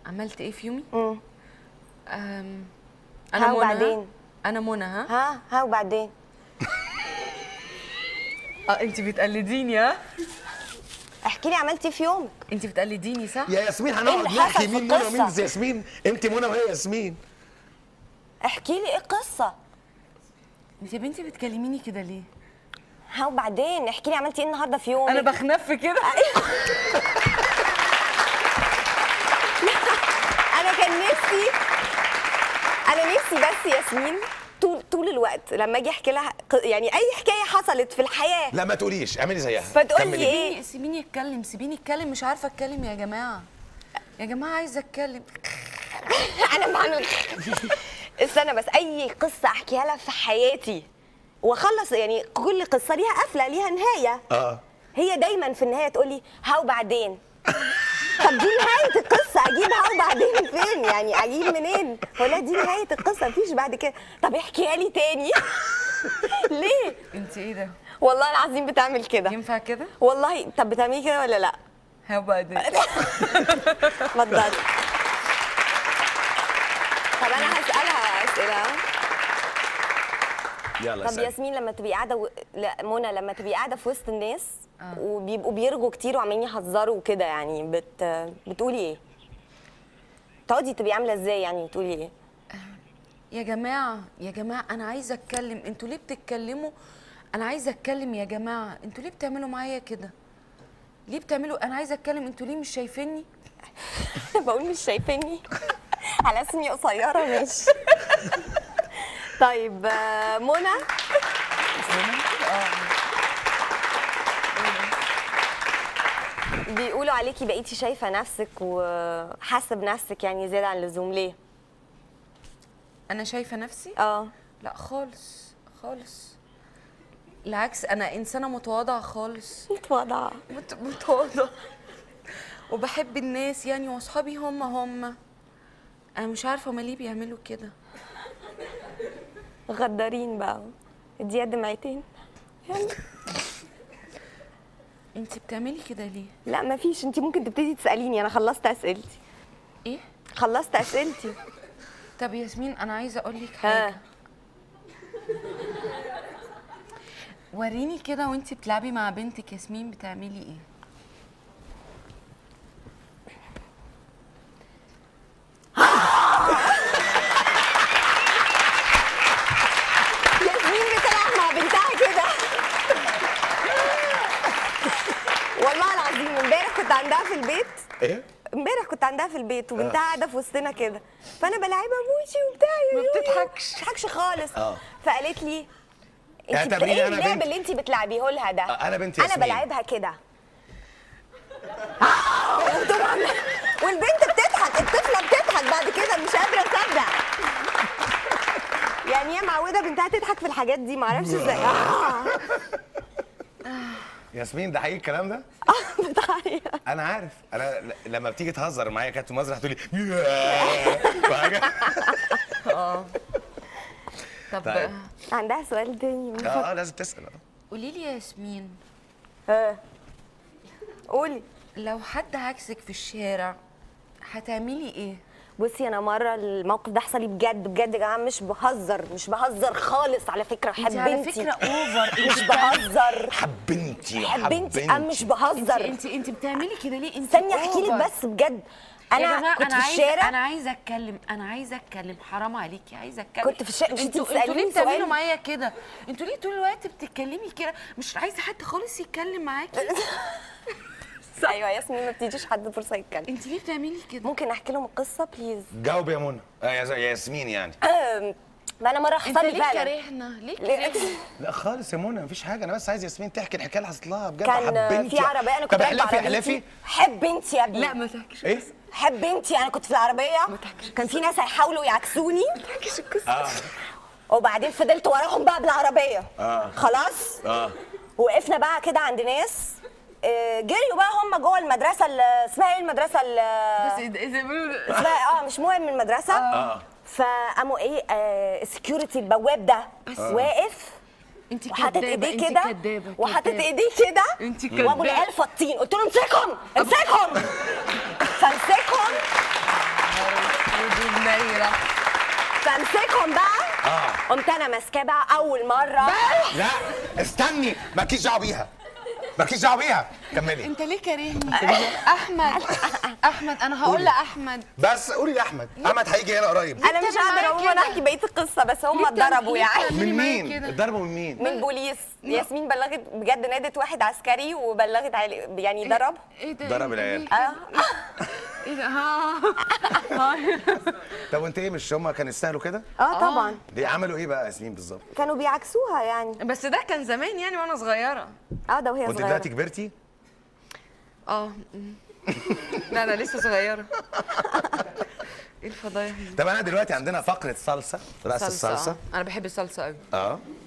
عملت ايه في يومي امم أم... ها انا منى وبعدين؟ انا منى ها ها ها وبعدين اه انت بتقلديني ها احكي لي عملتي إيه في يومك انت بتقلديني صح يا ياسمين إيه هنقعد اللي حصل نحكي في مين منى القصة؟ ومين ياسمين انت منى وهي ياسمين احكي لي ايه القصه انت يا بنتي بتكلميني كده ليه ها وبعدين احكي لي عملتي ايه النهارده في يومك انا بخنف كده انا كان نفسي انا نفسي بس ياسمين طول طول الوقت لما اجي احكي لها ق- يعني اي حكايه حصلت في الحياه لا ما تقوليش اعملي زيها فتقول كملي. لي ايه سيبيني سيبيني اتكلم سيبيني اتكلم مش عارفه اتكلم يا جماعه يا جماعه عايزه اتكلم انا بعمل استنى بس اي قصه احكيها لها في حياتي واخلص يعني كل قصه ليها قفله ليها نهايه اه هي دايما في النهايه تقول لي ها وبعدين طب دي نهايه القصه اجيب ها وبعدين فين يعني اجيب منين ولا دي نهايه القصه مفيش بعد كده طب احكيها لي تاني ليه انت ايه ده والله العظيم بتعمل كده ينفع كده والله طب بتعملي كده ولا لا ها وبعدين ما تضرش طب انا هسالها اسئله يلا طب اسألي. ياسمين لما تبقي قاعده و... لا منى لما تبقي قاعده في وسط الناس آه. وبيبقوا بيرجوا كتير وعمالين يهزروا وكده يعني بت... بتقولي ايه؟ تقعدي تبقي عامله ازاي يعني بتقولي ايه؟ يا جماعه يا جماعه انا عايزه اتكلم انتوا ليه بتتكلموا انا عايزه اتكلم يا جماعه انتوا ليه بتعملوا معايا كده ليه بتعملوا انا عايزه اتكلم انتوا ليه مش شايفيني بقول مش شايفيني على اسمي قصيره ماشي طيب آه، منى بيقولوا عليكي بقيتي شايفه نفسك وحاسه بنفسك يعني زياده عن اللزوم ليه؟ انا شايفه نفسي اه لا خالص خالص بالعكس انا انسانه متواضعه خالص متواضعه مت- متواضعه وبحب الناس يعني واصحابي هم هم انا مش عارفه هما ليه بيعملوا كده غدارين بقى اديها دمعتين يلا انت بتعملي كده ليه لا مفيش انت ممكن تبتدي تساليني انا خلصت اسئلتي ايه خلصت اسئلتي طب ياسمين انا عايزه اقول لك ها حاجه وريني كده وانت بتلعبي مع بنتك ياسمين بتعملي ايه ياسمين بتلعب مع بنتها كده والله العظيم امبارح كنت عندها في البيت ايه امبارح كنت عندها في البيت وبنتها قاعده في وسطنا كده فانا بلاعبها بوشي وبتاع يا ما يويو. بتضحكش. ما بتضحكش خالص اه. فقالت لي انت اعتبريني ايه أنا اللعب بنت. اللي انت بتلعبيه لها ده اه، أنا بنت انا ياسمين. بلعبها كده وطبعا والبنت بتضحك الطفله بتضحك بعد كده مش قادره اصدق يعني هي معوده بنتها تضحك في الحاجات دي معرفش ازاي ياسمين ده حقيقي الكلام ده اه بتعيط انا عارف انا ل- لما بتيجي تهزر معايا كانت مزرعه تقول لي "ياه". وحاجة. طب طيب. عندها سؤال تاني من اه اه لازم تسال اه. قولي لي يا ياسمين ها قولي لو حد عكسك في الشارع هتعملي ايه بصي انا مره الموقف ده حصل لي بجد بجد يا جماعه مش بهزر مش بهزر خالص على فكره انت حب على بنتي فكره اوفر مش بهزر حب بنتي حب بنتي انا مش بهزر انت انت بتعملي كده ليه انت استني احكي لك أوفر. بس بجد يا انا جماعة كنت أنا في عايزة الشارع انا عايزه اتكلم انا عايزه اتكلم حرام عليكي عايزه اتكلم كنت في الشارع. مش انتي انتوا انتوا بتسأليني ليه بتعملوا سؤال؟ معايا كده انتوا ليه طول الوقت بتتكلمي كده مش عايزه حد خالص يتكلم معاكي ايوه يا ياسمين ما بتديش حد فرصه يتكلم انت ليه بتعملي كده ممكن احكي لهم القصه بليز جاوب يا منى آه يا يا ياسمين يعني ما انا مره انت حصل لي ليه فعلا كارهنا ليه ليه؟ كارهنا لا خالص يا منى مفيش حاجه انا بس عايز ياسمين تحكي الحكايه اللي حصلت لها بجد كان حب بنتي في عربيه انا كنت طب راكبه احلفي عربيتي احلفي حب بنتي يا ابني لا ما تحكيش ايه حب بنتي انا كنت في العربيه كان في ناس هيحاولوا يعكسوني تحكيش القصه اه وبعدين فضلت وراهم بقى بالعربيه آه. خلاص اه وقفنا بقى كده عند ناس آه، جريوا بقى هم جوه المدرسه ال- اسمها ايه المدرسه ال- بس إيه ده- إيه ده- اسمها اه مش مهم المدرسه اه فقاموا ايه آه السكيورتي البواب ده واقف انت وحاطط كدابه ايديه انت كده كدابه وحاطط كدابة. ايديه كده انت وابو كدابة. العيال فطين قلت له امسكهم امسكهم فامسكهم امسكهم بقى اه قمت انا ماسكاه بقى اول مره لا استني مالكيش دعوه بيها مالكيش دعوه بيها كملي انت ليه كارهني احمد احمد انا هقول لاحمد بس قولي لاحمد احمد هيجي هنا قريب انا مش بتعمل قادره معايا اقوم انا كده؟ احكي بقيه القصه بس هم ليه بتعمل- اتضربوا ليه يعني بتعمل- من معايا مين كده؟ اتضربوا من مين من البوليس ياسمين بلغت بجد نادت واحد عسكري وبلغت عليه يعني ضرب ايه ده ضرب إيه ده؟ العيال. ليه اه ايه ده ها طب وانت ايه مش هم كانوا يستاهلوا كده اه طبعا دي عملوا ايه بقى ياسمين بالظبط كانوا بيعكسوها يعني بس ده كان زمان يعني وانا صغيره اه ده وهي وانت صغيره دلوقتي كبرتي اه م. لا انا لسه صغيره ايه الفضايح دي طب انا دلوقتي عندنا فقره صلصه راس الصلصه انا بحب الصلصه قوي اه